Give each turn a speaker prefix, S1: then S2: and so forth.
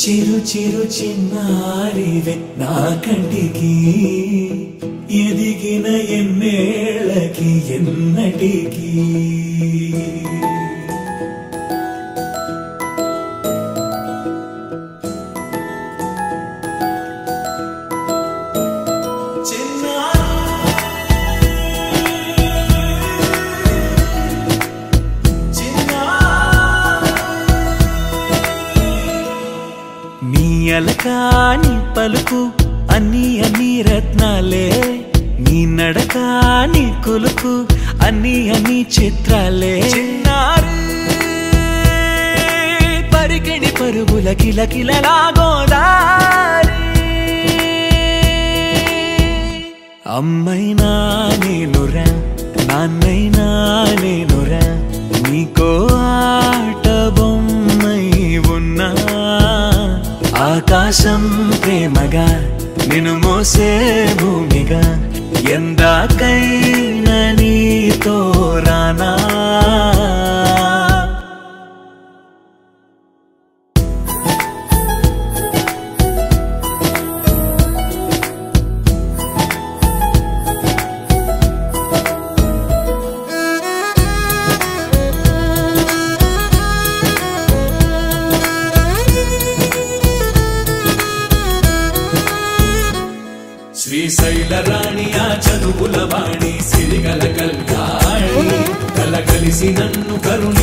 S1: చిరు చిరు చిన్నారివే నా కంటికి ఎదిగిన ఎన్నేళ్ళకి ఎన్నటికి నీ అలకాని పలుకు అన్ని అన్ని రత్నాలే నీ నడక నీ కులుకు అన్ని అన్ని చిత్రాలే చిన్నారు పరికిణి పరుగుల కిలకిలలాగోదారి అమ్మైనా నేనురా నాన్నైనా నేనురా నీకో ఆట బొమ్మై ఉన్నా ఆకాశం ప్రేమగా నిన్ను మోసే భూమిగా ఎందాకైనా నీతో రానా శ్రీశైల రాణి ఆ చదువుల వాణి సిరిగల కల్యాణి కల కలిసి నన్ను కరుణి